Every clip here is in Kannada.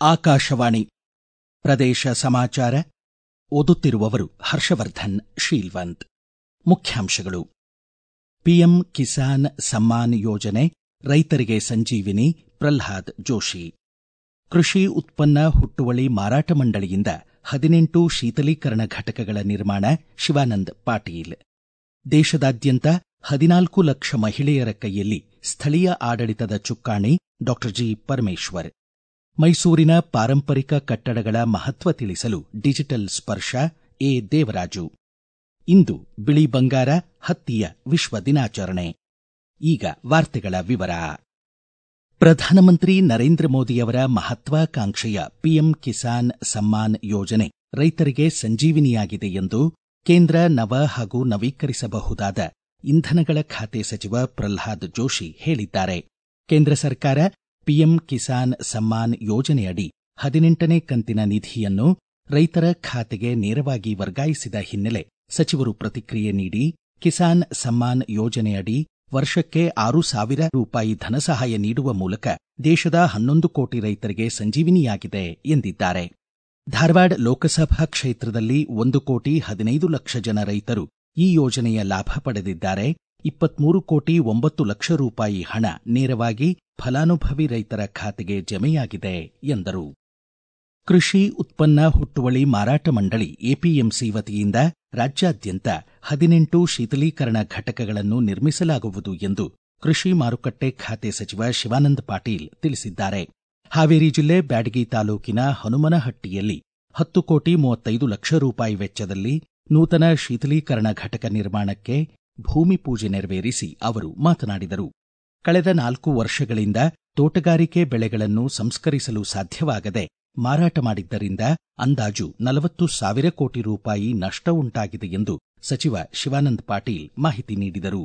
ಆಕಾಶವಾಣಿ ಪ್ರದೇಶ ಸಮಾಚಾರ ಓದುತ್ತಿರುವವರು ಹರ್ಷವರ್ಧನ್ ಶೀಲ್ವಂತ್ ಮುಖ್ಯಾಂಶಗಳು ಪಿಎಂ ಕಿಸಾನ್ ಸಮ್ಮಾನ್ ಯೋಜನೆ ರೈತರಿಗೆ ಸಂಜೀವಿನಿ ಪ್ರಲ್ಹಾದ್ ಜೋಶಿ ಕೃಷಿ ಉತ್ಪನ್ನ ಹುಟ್ಟುವಳಿ ಮಾರಾಟ ಮಂಡಳಿಯಿಂದ ಹದಿನೆಂಟು ಶೀತಲೀಕರಣ ಘಟಕಗಳ ನಿರ್ಮಾಣ ಶಿವಾನಂದ್ ಪಾಟೀಲ್ ದೇಶದಾದ್ಯಂತ ಹದಿನಾಲ್ಕು ಲಕ್ಷ ಮಹಿಳೆಯರ ಕೈಯಲ್ಲಿ ಸ್ಥಳೀಯ ಆಡಳಿತದ ಚುಕ್ಕಾಣಿ ಡಾಕ್ಟರ್ ಜಿ ಪರಮೇಶ್ವರ್ ಮೈಸೂರಿನ ಪಾರಂಪರಿಕ ಕಟ್ಟಡಗಳ ಮಹತ್ವ ತಿಳಿಸಲು ಡಿಜಿಟಲ್ ಸ್ಪರ್ಶ ಎ ದೇವರಾಜು ಇಂದು ಬಿಳಿ ಬಂಗಾರ ಹತ್ತಿಯ ವಿಶ್ವ ದಿನಾಚರಣೆ ಈಗ ವಾರ್ತೆಗಳ ವಿವರ ಪ್ರಧಾನಮಂತ್ರಿ ನರೇಂದ್ರ ಮೋದಿಯವರ ಮಹತ್ವಾಕಾಂಕ್ಷೆಯ ಪಿಎಂ ಕಿಸಾನ್ ಸಮ್ಮಾನ್ ಯೋಜನೆ ರೈತರಿಗೆ ಸಂಜೀವಿನಿಯಾಗಿದೆ ಎಂದು ಕೇಂದ್ರ ನವ ಹಾಗೂ ನವೀಕರಿಸಬಹುದಾದ ಇಂಧನಗಳ ಖಾತೆ ಸಚಿವ ಪ್ರಲ್ಹಾದ್ ಜೋಶಿ ಹೇಳಿದ್ದಾರೆ ಕೇಂದ್ರ ಸರ್ಕಾರ ಪಿಎಂ ಕಿಸಾನ್ ಸಮ್ಮಾನ್ ಯೋಜನೆಯಡಿ ಹದಿನೆಂಟನೇ ಕಂತಿನ ನಿಧಿಯನ್ನು ರೈತರ ಖಾತೆಗೆ ನೇರವಾಗಿ ವರ್ಗಾಯಿಸಿದ ಹಿನ್ನೆಲೆ ಸಚಿವರು ಪ್ರತಿಕ್ರಿಯೆ ನೀಡಿ ಕಿಸಾನ್ ಸಮ್ಮಾನ್ ಯೋಜನೆಯಡಿ ವರ್ಷಕ್ಕೆ ಆರು ಸಾವಿರ ರೂಪಾಯಿ ಧನಸಹಾಯ ನೀಡುವ ಮೂಲಕ ದೇಶದ ಹನ್ನೊಂದು ಕೋಟಿ ರೈತರಿಗೆ ಸಂಜೀವಿನಿಯಾಗಿದೆ ಎಂದಿದ್ದಾರೆ ಧಾರವಾಡ ಲೋಕಸಭಾ ಕ್ಷೇತ್ರದಲ್ಲಿ ಒಂದು ಕೋಟಿ ಹದಿನೈದು ಲಕ್ಷ ಜನ ರೈತರು ಈ ಯೋಜನೆಯ ಲಾಭ ಪಡೆದಿದ್ದಾರೆ ಇಪ್ಪತ್ಮೂರು ಕೋಟಿ ಒಂಬತ್ತು ಲಕ್ಷ ರೂಪಾಯಿ ಹಣ ನೇರವಾಗಿ ಫಲಾನುಭವಿ ರೈತರ ಖಾತೆಗೆ ಜಮೆಯಾಗಿದೆ ಎಂದರು ಕೃಷಿ ಉತ್ಪನ್ನ ಹುಟ್ಟುವಳಿ ಮಾರಾಟ ಮಂಡಳಿ ಎಪಿಎಂಸಿ ವತಿಯಿಂದ ರಾಜ್ಯಾದ್ಯಂತ ಹದಿನೆಂಟು ಶೀತಲೀಕರಣ ಘಟಕಗಳನ್ನು ನಿರ್ಮಿಸಲಾಗುವುದು ಎಂದು ಕೃಷಿ ಮಾರುಕಟ್ಟೆ ಖಾತೆ ಸಚಿವ ಶಿವಾನಂದ ಪಾಟೀಲ್ ತಿಳಿಸಿದ್ದಾರೆ ಹಾವೇರಿ ಜಿಲ್ಲೆ ಬ್ಯಾಡಗಿ ತಾಲೂಕಿನ ಹನುಮನಹಟ್ಟಿಯಲ್ಲಿ ಹತ್ತು ಕೋಟಿ ಮೂವತ್ತೈದು ಲಕ್ಷ ರೂಪಾಯಿ ವೆಚ್ಚದಲ್ಲಿ ನೂತನ ಶೀತಲೀಕರಣ ಘಟಕ ನಿರ್ಮಾಣಕ್ಕೆ ಭೂಮಿ ಪೂಜೆ ನೆರವೇರಿಸಿ ಅವರು ಮಾತನಾಡಿದರು ಕಳೆದ ನಾಲ್ಕು ವರ್ಷಗಳಿಂದ ತೋಟಗಾರಿಕೆ ಬೆಳೆಗಳನ್ನು ಸಂಸ್ಕರಿಸಲು ಸಾಧ್ಯವಾಗದೆ ಮಾರಾಟ ಮಾಡಿದ್ದರಿಂದ ಅಂದಾಜು ನಲವತ್ತು ಸಾವಿರ ಕೋಟಿ ರೂಪಾಯಿ ನಷ್ಟ ಉಂಟಾಗಿದೆ ಎಂದು ಸಚಿವ ಶಿವಾನಂದ ಪಾಟೀಲ್ ಮಾಹಿತಿ ನೀಡಿದರು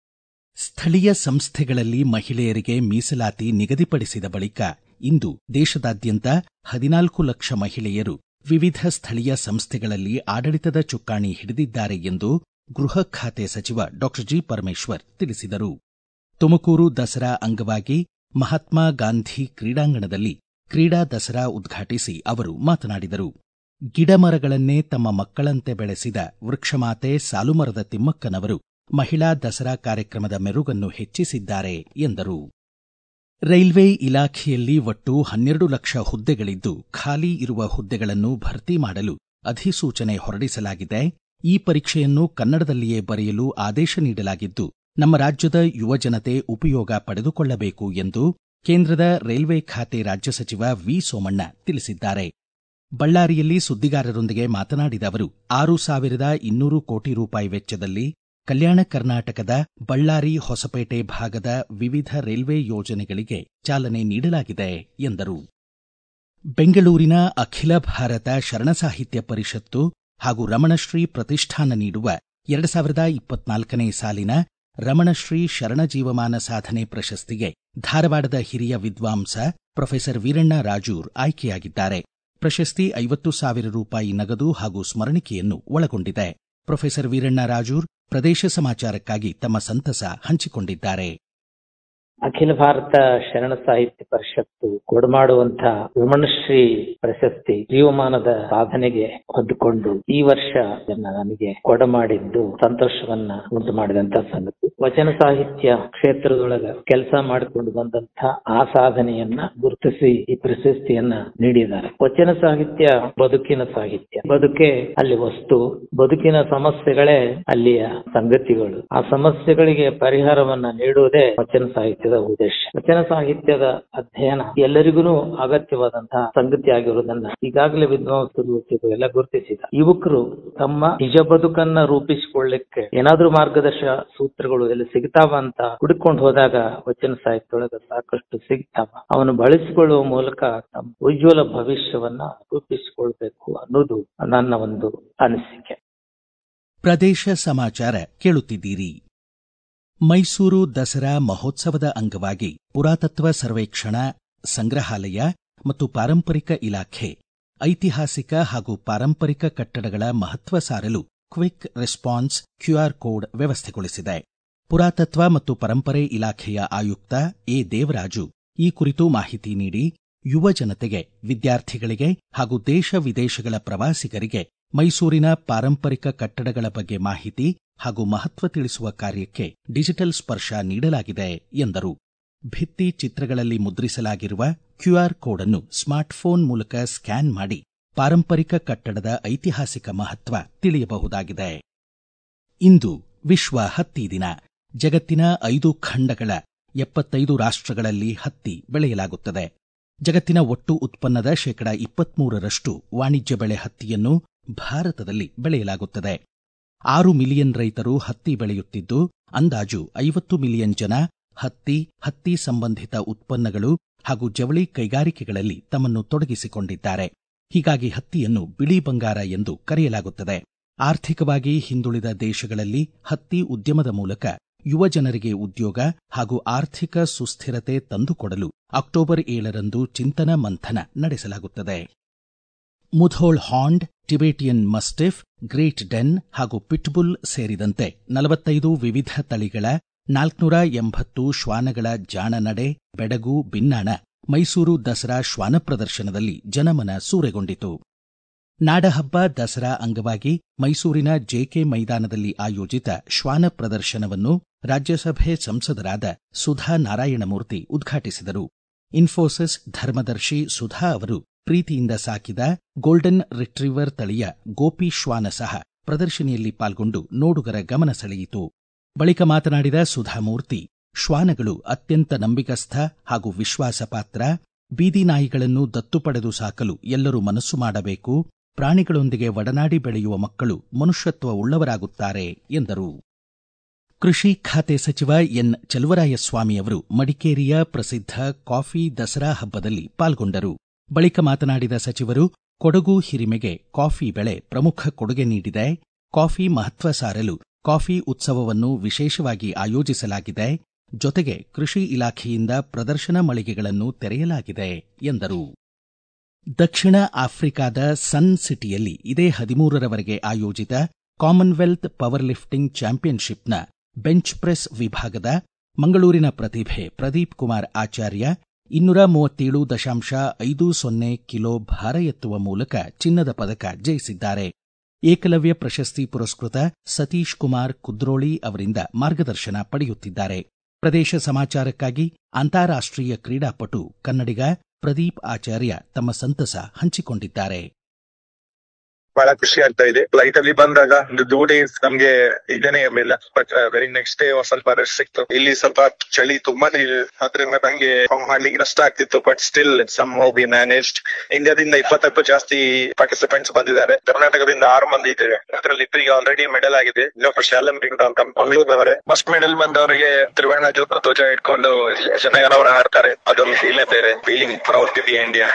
ಸ್ಥಳೀಯ ಸಂಸ್ಥೆಗಳಲ್ಲಿ ಮಹಿಳೆಯರಿಗೆ ಮೀಸಲಾತಿ ನಿಗದಿಪಡಿಸಿದ ಬಳಿಕ ಇಂದು ದೇಶದಾದ್ಯಂತ ಹದಿನಾಲ್ಕು ಲಕ್ಷ ಮಹಿಳೆಯರು ವಿವಿಧ ಸ್ಥಳೀಯ ಸಂಸ್ಥೆಗಳಲ್ಲಿ ಆಡಳಿತದ ಚುಕ್ಕಾಣಿ ಹಿಡಿದಿದ್ದಾರೆ ಎಂದು ಗೃಹ ಖಾತೆ ಸಚಿವ ಡಾಕ್ಟರ್ ಜಿ ಪರಮೇಶ್ವರ್ ತಿಳಿಸಿದರು ತುಮಕೂರು ದಸರಾ ಅಂಗವಾಗಿ ಮಹಾತ್ಮ ಗಾಂಧಿ ಕ್ರೀಡಾಂಗಣದಲ್ಲಿ ಕ್ರೀಡಾ ದಸರಾ ಉದ್ಘಾಟಿಸಿ ಅವರು ಮಾತನಾಡಿದರು ಗಿಡಮರಗಳನ್ನೇ ತಮ್ಮ ಮಕ್ಕಳಂತೆ ಬೆಳೆಸಿದ ವೃಕ್ಷಮಾತೆ ಸಾಲುಮರದ ತಿಮ್ಮಕ್ಕನವರು ಮಹಿಳಾ ದಸರಾ ಕಾರ್ಯಕ್ರಮದ ಮೆರುಗನ್ನು ಹೆಚ್ಚಿಸಿದ್ದಾರೆ ಎಂದರು ರೈಲ್ವೆ ಇಲಾಖೆಯಲ್ಲಿ ಒಟ್ಟು ಹನ್ನೆರಡು ಲಕ್ಷ ಹುದ್ದೆಗಳಿದ್ದು ಖಾಲಿ ಇರುವ ಹುದ್ದೆಗಳನ್ನು ಭರ್ತಿ ಮಾಡಲು ಅಧಿಸೂಚನೆ ಹೊರಡಿಸಲಾಗಿದೆ ಈ ಪರೀಕ್ಷೆಯನ್ನು ಕನ್ನಡದಲ್ಲಿಯೇ ಬರೆಯಲು ಆದೇಶ ನೀಡಲಾಗಿದ್ದು ನಮ್ಮ ರಾಜ್ಯದ ಯುವಜನತೆ ಉಪಯೋಗ ಪಡೆದುಕೊಳ್ಳಬೇಕು ಎಂದು ಕೇಂದ್ರದ ರೈಲ್ವೆ ಖಾತೆ ರಾಜ್ಯ ಸಚಿವ ವಿ ಸೋಮಣ್ಣ ತಿಳಿಸಿದ್ದಾರೆ ಬಳ್ಳಾರಿಯಲ್ಲಿ ಸುದ್ದಿಗಾರರೊಂದಿಗೆ ಮಾತನಾಡಿದ ಅವರು ಆರು ಸಾವಿರದ ಇನ್ನೂರು ಕೋಟಿ ರೂಪಾಯಿ ವೆಚ್ಚದಲ್ಲಿ ಕಲ್ಯಾಣ ಕರ್ನಾಟಕದ ಬಳ್ಳಾರಿ ಹೊಸಪೇಟೆ ಭಾಗದ ವಿವಿಧ ರೈಲ್ವೆ ಯೋಜನೆಗಳಿಗೆ ಚಾಲನೆ ನೀಡಲಾಗಿದೆ ಎಂದರು ಬೆಂಗಳೂರಿನ ಅಖಿಲ ಭಾರತ ಶರಣ ಸಾಹಿತ್ಯ ಪರಿಷತ್ತು ಹಾಗೂ ರಮಣಶ್ರೀ ಪ್ರತಿಷ್ಠಾನ ನೀಡುವ ಎರಡು ಸಾವಿರದ ಇಪ್ಪತ್ನಾಲ್ಕನೇ ಸಾಲಿನ ರಮಣಶ್ರೀ ಶರಣ ಜೀವಮಾನ ಸಾಧನೆ ಪ್ರಶಸ್ತಿಗೆ ಧಾರವಾಡದ ಹಿರಿಯ ವಿದ್ವಾಂಸ ಪ್ರೊಫೆಸರ್ ವೀರಣ್ಣ ರಾಜೂರ್ ಆಯ್ಕೆಯಾಗಿದ್ದಾರೆ ಪ್ರಶಸ್ತಿ ಐವತ್ತು ಸಾವಿರ ರೂಪಾಯಿ ನಗದು ಹಾಗೂ ಸ್ಮರಣಿಕೆಯನ್ನು ಒಳಗೊಂಡಿದೆ ಪ್ರೊಫೆಸರ್ ವೀರಣ್ಣ ರಾಜೂರ್ ಪ್ರದೇಶ ಸಮಾಚಾರಕ್ಕಾಗಿ ತಮ್ಮ ಸಂತಸ ಹಂಚಿಕೊಂಡಿದ್ದಾರೆ ಅಖಿಲ ಭಾರತ ಶರಣ ಸಾಹಿತ್ಯ ಪರಿಷತ್ತು ಕೊಡಮಾಡುವಂತ ರಮಣಶ್ರೀ ಪ್ರಶಸ್ತಿ ಜೀವಮಾನದ ಸಾಧನೆಗೆ ಹೊಂದಿಕೊಂಡು ಈ ವರ್ಷ ಅದನ್ನ ನನಗೆ ಕೊಡಮಾಡಿದ್ದು ಸಂತೋಷವನ್ನ ಉಂಟು ಮಾಡಿದಂತ ಸಂಗತಿ ವಚನ ಸಾಹಿತ್ಯ ಕ್ಷೇತ್ರದೊಳಗ ಕೆಲಸ ಮಾಡಿಕೊಂಡು ಬಂದಂತ ಆ ಸಾಧನೆಯನ್ನ ಗುರುತಿಸಿ ಈ ಪ್ರಶಸ್ತಿಯನ್ನ ನೀಡಿದ್ದಾರೆ ವಚನ ಸಾಹಿತ್ಯ ಬದುಕಿನ ಸಾಹಿತ್ಯ ಬದುಕೆ ಅಲ್ಲಿ ವಸ್ತು ಬದುಕಿನ ಸಮಸ್ಯೆಗಳೇ ಅಲ್ಲಿಯ ಸಂಗತಿಗಳು ಆ ಸಮಸ್ಯೆಗಳಿಗೆ ಪರಿಹಾರವನ್ನ ನೀಡುವುದೇ ವಚನ ಸಾಹಿತ್ಯದ ಉದ್ದೇಶ ವಚನ ಸಾಹಿತ್ಯದ ಅಧ್ಯಯನ ಎಲ್ಲರಿಗೂ ಅಗತ್ಯವಾದಂತಹ ಸಂಗತಿ ಆಗಿರುವುದನ್ನ ಈಗಾಗಲೇ ವಿದ್ವಾಂಸರು ಎಲ್ಲ ಗುರುತಿಸಿದ ಯುವಕರು ತಮ್ಮ ನಿಜ ಬದುಕನ್ನ ರೂಪಿಸಿಕೊಳ್ಳಿಕ್ಕೆ ಏನಾದ್ರೂ ಮಾರ್ಗದರ್ಶ ಸೂತ್ರಗಳು ಎಲ್ಲ ಸಿಗ್ತಾವ ಅಂತ ಹುಡುಕೊಂಡು ಹೋದಾಗ ವಚನ ಸಾಹಿತ್ಯದೊಳಗ ಸಾಕಷ್ಟು ಸಿಗ್ತಾವ ಅವನು ಬಳಸಿಕೊಳ್ಳುವ ಮೂಲಕ ತಮ್ಮ ಉಜ್ವಲ ಭವಿಷ್ಯವನ್ನ ರೂಪಿಸಿಕೊಳ್ಬೇಕು ಅನ್ನೋದು ನನ್ನ ಒಂದು ಅನಿಸಿಕೆ ಪ್ರದೇಶ ಸಮಾಚಾರ ಕೇಳುತ್ತಿದ್ದೀರಿ ಮೈಸೂರು ದಸರಾ ಮಹೋತ್ಸವದ ಅಂಗವಾಗಿ ಪುರಾತತ್ವ ಸರ್ವೇಕ್ಷಣಾ ಸಂಗ್ರಹಾಲಯ ಮತ್ತು ಪಾರಂಪರಿಕ ಇಲಾಖೆ ಐತಿಹಾಸಿಕ ಹಾಗೂ ಪಾರಂಪರಿಕ ಕಟ್ಟಡಗಳ ಮಹತ್ವ ಸಾರಲು ಕ್ವಿಕ್ ರೆಸ್ಪಾನ್ಸ್ ಕ್ಯೂಆರ್ ಕೋಡ್ ವ್ಯವಸ್ಥೆಗೊಳಿಸಿದೆ ಪುರಾತತ್ವ ಮತ್ತು ಪರಂಪರೆ ಇಲಾಖೆಯ ಆಯುಕ್ತ ಎ ದೇವರಾಜು ಈ ಕುರಿತು ಮಾಹಿತಿ ನೀಡಿ ಯುವ ಜನತೆಗೆ ವಿದ್ಯಾರ್ಥಿಗಳಿಗೆ ಹಾಗೂ ದೇಶ ವಿದೇಶಗಳ ಪ್ರವಾಸಿಗರಿಗೆ ಮೈಸೂರಿನ ಪಾರಂಪರಿಕ ಕಟ್ಟಡಗಳ ಬಗ್ಗೆ ಮಾಹಿತಿ ಹಾಗೂ ಮಹತ್ವ ತಿಳಿಸುವ ಕಾರ್ಯಕ್ಕೆ ಡಿಜಿಟಲ್ ಸ್ಪರ್ಶ ನೀಡಲಾಗಿದೆ ಎಂದರು ಭಿತ್ತಿ ಚಿತ್ರಗಳಲ್ಲಿ ಮುದ್ರಿಸಲಾಗಿರುವ ಕ್ಯೂಆರ್ ಕೋಡ್ ಅನ್ನು ಸ್ಮಾರ್ಟ್ಫೋನ್ ಮೂಲಕ ಸ್ಕ್ಯಾನ್ ಮಾಡಿ ಪಾರಂಪರಿಕ ಕಟ್ಟಡದ ಐತಿಹಾಸಿಕ ಮಹತ್ವ ತಿಳಿಯಬಹುದಾಗಿದೆ ಇಂದು ವಿಶ್ವ ಹತ್ತಿ ದಿನ ಜಗತ್ತಿನ ಐದು ಖಂಡಗಳ ಎಪ್ಪತ್ತೈದು ರಾಷ್ಟ್ರಗಳಲ್ಲಿ ಹತ್ತಿ ಬೆಳೆಯಲಾಗುತ್ತದೆ ಜಗತ್ತಿನ ಒಟ್ಟು ಉತ್ಪನ್ನದ ಶೇಕಡ ಇಪ್ಪತ್ಮೂರರಷ್ಟು ವಾಣಿಜ್ಯ ಬೆಳೆ ಹತ್ತಿಯನ್ನು ಭಾರತದಲ್ಲಿ ಬೆಳೆಯಲಾಗುತ್ತದೆ ಆರು ಮಿಲಿಯನ್ ರೈತರು ಹತ್ತಿ ಬೆಳೆಯುತ್ತಿದ್ದು ಅಂದಾಜು ಐವತ್ತು ಮಿಲಿಯನ್ ಜನ ಹತ್ತಿ ಹತ್ತಿ ಸಂಬಂಧಿತ ಉತ್ಪನ್ನಗಳು ಹಾಗೂ ಜವಳಿ ಕೈಗಾರಿಕೆಗಳಲ್ಲಿ ತಮ್ಮನ್ನು ತೊಡಗಿಸಿಕೊಂಡಿದ್ದಾರೆ ಹೀಗಾಗಿ ಹತ್ತಿಯನ್ನು ಬಿಳಿ ಬಂಗಾರ ಎಂದು ಕರೆಯಲಾಗುತ್ತದೆ ಆರ್ಥಿಕವಾಗಿ ಹಿಂದುಳಿದ ದೇಶಗಳಲ್ಲಿ ಹತ್ತಿ ಉದ್ಯಮದ ಮೂಲಕ ಯುವ ಜನರಿಗೆ ಉದ್ಯೋಗ ಹಾಗೂ ಆರ್ಥಿಕ ಸುಸ್ಥಿರತೆ ತಂದುಕೊಡಲು ಅಕ್ಟೋಬರ್ ಏಳರಂದು ಚಿಂತನ ಮಂಥನ ನಡೆಸಲಾಗುತ್ತದೆ Mudhol hound Tibetan mastiff great Dane ಹಾಗೂ ಪಿಟ್ಬುಲ್ ಸೇರಿದಂತೆ ನಲವತ್ತೈದು ವಿವಿಧ ತಳಿಗಳ ನಾಲ್ಕುನೂರ ಎಂಬತ್ತು ಶ್ವಾನಗಳ ಜಾಣನಡೆ ಬೆಡಗು ಬಿನ್ನಾಣ ಮೈಸೂರು ದಸರಾ ಶ್ವಾನ ಪ್ರದರ್ಶನದಲ್ಲಿ ಜನಮನ ಸೂರೆಗೊಂಡಿತು ನಾಡಹಬ್ಬ ದಸರಾ ಅಂಗವಾಗಿ ಮೈಸೂರಿನ ಜೆಕೆ ಮೈದಾನದಲ್ಲಿ ಆಯೋಜಿತ ಶ್ವಾನ ಪ್ರದರ್ಶನವನ್ನು ರಾಜ್ಯಸಭೆ ಸಂಸದರಾದ ಸುಧಾ ನಾರಾಯಣಮೂರ್ತಿ ಉದ್ಘಾಟಿಸಿದರು ಇನ್ಫೋಸಿಸ್ ಧರ್ಮದರ್ಶಿ ಸುಧಾ ಅವರು ಪ್ರೀತಿಯಿಂದ ಸಾಕಿದ ಗೋಲ್ಡನ್ ರಿಟ್ರೀವರ್ ತಳಿಯ ಗೋಪಿ ಶ್ವಾನ ಸಹ ಪ್ರದರ್ಶನಿಯಲ್ಲಿ ಪಾಲ್ಗೊಂಡು ನೋಡುಗರ ಗಮನ ಸೆಳೆಯಿತು ಬಳಿಕ ಮಾತನಾಡಿದ ಸುಧಾಮೂರ್ತಿ ಶ್ವಾನಗಳು ಅತ್ಯಂತ ನಂಬಿಕಸ್ಥ ಹಾಗೂ ವಿಶ್ವಾಸಪಾತ್ರ ಬೀದಿ ನಾಯಿಗಳನ್ನು ದತ್ತು ಪಡೆದು ಸಾಕಲು ಎಲ್ಲರೂ ಮನಸ್ಸು ಮಾಡಬೇಕು ಪ್ರಾಣಿಗಳೊಂದಿಗೆ ಒಡನಾಡಿ ಬೆಳೆಯುವ ಮಕ್ಕಳು ಮನುಷ್ಯತ್ವ ಉಳ್ಳವರಾಗುತ್ತಾರೆ ಎಂದರು ಕೃಷಿ ಖಾತೆ ಸಚಿವ ಎನ್ ಚಲುವರಾಯಸ್ವಾಮಿ ಅವರು ಮಡಿಕೇರಿಯ ಪ್ರಸಿದ್ಧ ಕಾಫಿ ದಸರಾ ಹಬ್ಬದಲ್ಲಿ ಪಾಲ್ಗೊಂಡರು ಬಳಿಕ ಮಾತನಾಡಿದ ಸಚಿವರು ಕೊಡಗು ಹಿರಿಮೆಗೆ ಕಾಫಿ ಬೆಳೆ ಪ್ರಮುಖ ಕೊಡುಗೆ ನೀಡಿದೆ ಕಾಫಿ ಮಹತ್ವ ಸಾರಲು ಕಾಫಿ ಉತ್ಸವವನ್ನು ವಿಶೇಷವಾಗಿ ಆಯೋಜಿಸಲಾಗಿದೆ ಜೊತೆಗೆ ಕೃಷಿ ಇಲಾಖೆಯಿಂದ ಪ್ರದರ್ಶನ ಮಳಿಗೆಗಳನ್ನು ತೆರೆಯಲಾಗಿದೆ ಎಂದರು ದಕ್ಷಿಣ ಆಫ್ರಿಕಾದ ಸನ್ ಸಿಟಿಯಲ್ಲಿ ಇದೇ ಹದಿಮೂರರವರೆಗೆ ಆಯೋಜಿತ ಕಾಮನ್ವೆಲ್ತ್ ಪವರ್ ಲಿಫ್ಟಿಂಗ್ ಚಾಂಪಿಯನ್ಶಿಪ್ನ ಬೆಂಚ್ ಪ್ರೆಸ್ ವಿಭಾಗದ ಮಂಗಳೂರಿನ ಪ್ರತಿಭೆ ಪ್ರದೀಪ್ ಕುಮಾರ್ ಆಚಾರ್ಯ ಇನ್ನೂರ ಮೂವತ್ತೇಳು ದಶಾಂಶ ಐದು ಸೊನ್ನೆ ಕಿಲೋ ಭಾರ ಎತ್ತುವ ಮೂಲಕ ಚಿನ್ನದ ಪದಕ ಜಯಿಸಿದ್ದಾರೆ ಏಕಲವ್ಯ ಪ್ರಶಸ್ತಿ ಪುರಸ್ಕೃತ ಸತೀಶ್ ಕುಮಾರ್ ಕುದ್ರೋಳಿ ಅವರಿಂದ ಮಾರ್ಗದರ್ಶನ ಪಡೆಯುತ್ತಿದ್ದಾರೆ ಪ್ರದೇಶ ಸಮಾಚಾರಕ್ಕಾಗಿ ಅಂತಾರಾಷ್ಟ್ರೀಯ ಕ್ರೀಡಾಪಟು ಕನ್ನಡಿಗ ಪ್ರದೀಪ್ ಆಚಾರ್ಯ ತಮ್ಮ ಸಂತಸ ಹಂಚಿಕೊಂಡಿದ್ದಾರೆ ಬಹಳ ಖುಷಿ ಆಗ್ತಾ ಇದೆ ಫ್ಲೈಟ್ ಅಲ್ಲಿ ಬಂದಾಗ ಒಂದು ಟೂ ಡೇಸ್ ನಮ್ಗೆ ಇದೇನೆ ಇರ್ಲಿಲ್ಲ ಬಟ್ ವೆರಿ ನೆಕ್ಸ್ಟ್ ಡೇ ಒಂದ್ ಸ್ವಲ್ಪ ರೆಸ್ಟ್ ಸಿಕ್ತು ಇಲ್ಲಿ ಸ್ವಲ್ಪ ಚಳಿ ತುಂಬಾನೇ ಇದೆ ಅದ್ರಿಂದ ನಂಗೆ ಮಾಡ್ಲಿಕ್ಕೆ ಕಷ್ಟ ಆಗ್ತಿತ್ತು but still somehow we managed ಇಂಡಿಯಾದಿಂದ ಇಪ್ಪತ್ತಕ್ಕೂ ಜಾಸ್ತಿ ಪಾರ್ಟಿಸಿಪೆಂಟ್ಸ್ ಬಂದಿದ್ದಾರೆ ಕರ್ನಾಟಕದಿಂದ ಆರು ಮಂದಿ ಇದ್ದೇವೆ ಅದರಲ್ಲಿ ಇಬ್ಬರಿಗೆ ಆಲ್ರೆಡಿ ಮೆಡಲ್ ಆಗಿದೆ ಇನ್ನೊಬ್ಬರು ಶಾಲಂ ಅಂತ ಮಂಗಳೂರಿನವರೇ ಫಸ್ಟ್ ಮೆಡಲ್ ಬಂದವರಿಗೆ ತ್ರಿವರ್ಣ ಧ್ವಜ ಇಟ್ಕೊಂಡು ಜನಗಣವರ ಆಡ್ತಾರೆ ಅದೊಂದು ಫೀಲ್ ಬೇರೆ feeling proud to be India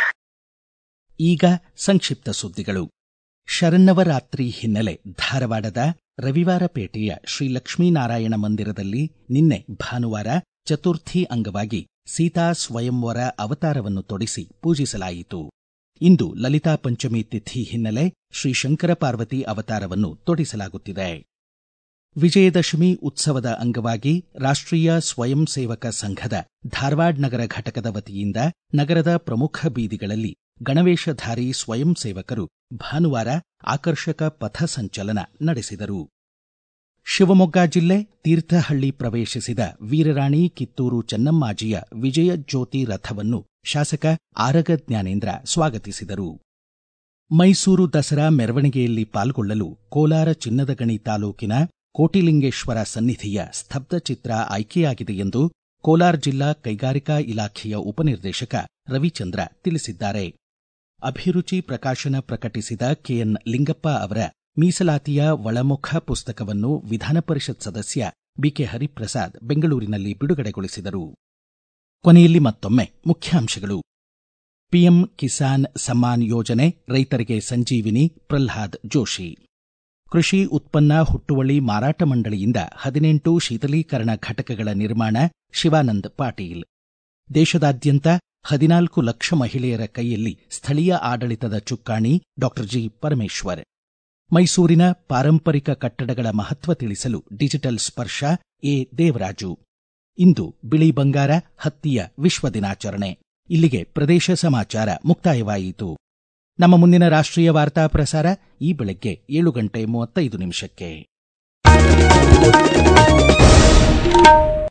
ಈಗ ಸಂಕ್ಷಿಪ್ತ ಸುದ್ದಿಗಳು ಶರನ್ನವರಾತ್ರಿ ಹಿನ್ನೆಲೆ ಧಾರವಾಡದ ರವಿವಾರಪೇಟೆಯ ಶ್ರೀ ಲಕ್ಷ್ಮೀನಾರಾಯಣ ಮಂದಿರದಲ್ಲಿ ನಿನ್ನೆ ಭಾನುವಾರ ಚತುರ್ಥಿ ಅಂಗವಾಗಿ ಸೀತಾ ಸ್ವಯಂವರ ಅವತಾರವನ್ನು ತೊಡಿಸಿ ಪೂಜಿಸಲಾಯಿತು ಇಂದು ಲಲಿತಾ ಪಂಚಮಿ ತಿಥಿ ಹಿನ್ನೆಲೆ ಶ್ರೀ ಶಂಕರ ಪಾರ್ವತಿ ಅವತಾರವನ್ನು ತೊಡಿಸಲಾಗುತ್ತಿದೆ ವಿಜಯದಶಮಿ ಉತ್ಸವದ ಅಂಗವಾಗಿ ರಾಷ್ಟ್ರೀಯ ಸ್ವಯಂ ಸೇವಕ ಸಂಘದ ಧಾರವಾಡ ನಗರ ಘಟಕದ ವತಿಯಿಂದ ನಗರದ ಪ್ರಮುಖ ಬೀದಿಗಳಲ್ಲಿ ಗಣವೇಶಧಾರಿ ಸ್ವಯಂ ಸೇವಕರು ಭಾನುವಾರ ಆಕರ್ಷಕ ಪಥ ಸಂಚಲನ ನಡೆಸಿದರು ಶಿವಮೊಗ್ಗ ಜಿಲ್ಲೆ ತೀರ್ಥಹಳ್ಳಿ ಪ್ರವೇಶಿಸಿದ ವೀರರಾಣಿ ಕಿತ್ತೂರು ಚೆನ್ನಮ್ಮಾಜಿಯ ವಿಜಯ ಜ್ಯೋತಿ ರಥವನ್ನು ಶಾಸಕ ಆರಗ ಜ್ಞಾನೇಂದ್ರ ಸ್ವಾಗತಿಸಿದರು ಮೈಸೂರು ದಸರಾ ಮೆರವಣಿಗೆಯಲ್ಲಿ ಪಾಲ್ಗೊಳ್ಳಲು ಕೋಲಾರ ಚಿನ್ನದ ಗಣಿ ತಾಲೂಕಿನ ಕೋಟಿಲಿಂಗೇಶ್ವರ ಸನ್ನಿಧಿಯ ಸ್ತಬ್ಧಚಿತ್ರ ಆಯ್ಕೆಯಾಗಿದೆ ಎಂದು ಕೋಲಾರ ಜಿಲ್ಲಾ ಕೈಗಾರಿಕಾ ಇಲಾಖೆಯ ಉಪನಿರ್ದೇಶಕ ರವಿಚಂದ್ರ ತಿಳಿಸಿದ್ದಾರೆ ಅಭಿರುಚಿ ಪ್ರಕಾಶನ ಪ್ರಕಟಿಸಿದ ಕೆಎನ್ ಲಿಂಗಪ್ಪ ಅವರ ಮೀಸಲಾತಿಯ ಒಳಮುಖ ಪುಸ್ತಕವನ್ನು ವಿಧಾನ ಪರಿಷತ್ ಸದಸ್ಯ ಬಿಕೆ ಹರಿಪ್ರಸಾದ್ ಬೆಂಗಳೂರಿನಲ್ಲಿ ಬಿಡುಗಡೆಗೊಳಿಸಿದರು ಕೊನೆಯಲ್ಲಿ ಮತ್ತೊಮ್ಮೆ ಮುಖ್ಯಾಂಶಗಳು ಪಿಎಂ ಕಿಸಾನ್ ಸಮ್ಮಾನ್ ಯೋಜನೆ ರೈತರಿಗೆ ಸಂಜೀವಿನಿ ಪ್ರಲ್ಹಾದ್ ಜೋಶಿ ಕೃಷಿ ಉತ್ಪನ್ನ ಹುಟ್ಟುವಳಿ ಮಾರಾಟ ಮಂಡಳಿಯಿಂದ ಹದಿನೆಂಟು ಶೀತಲೀಕರಣ ಘಟಕಗಳ ನಿರ್ಮಾಣ ಶಿವಾನಂದ್ ಪಾಟೀಲ್ ದೇಶದಾದ್ಯಂತ ಹದಿನಾಲ್ಕು ಲಕ್ಷ ಮಹಿಳೆಯರ ಕೈಯಲ್ಲಿ ಸ್ಥಳೀಯ ಆಡಳಿತದ ಚುಕ್ಕಾಣಿ ಡಾಕ್ಟರ್ ಜಿ ಪರಮೇಶ್ವರ್ ಮೈಸೂರಿನ ಪಾರಂಪರಿಕ ಕಟ್ಟಡಗಳ ಮಹತ್ವ ತಿಳಿಸಲು ಡಿಜಿಟಲ್ ಸ್ಪರ್ಶ ಎ ದೇವರಾಜು ಇಂದು ಬಿಳಿ ಬಂಗಾರ ಹತ್ತಿಯ ವಿಶ್ವ ದಿನಾಚರಣೆ ಇಲ್ಲಿಗೆ ಪ್ರದೇಶ ಸಮಾಚಾರ ಮುಕ್ತಾಯವಾಯಿತು ನಮ್ಮ ಮುಂದಿನ ರಾಷ್ಟ್ರೀಯ ವಾರ್ತಾ ಪ್ರಸಾರ ಈ ಬೆಳಗ್ಗೆ ಏಳು ಗಂಟೆ ಮೂವತ್ತೈದು ನಿಮಿಷಕ್ಕೆ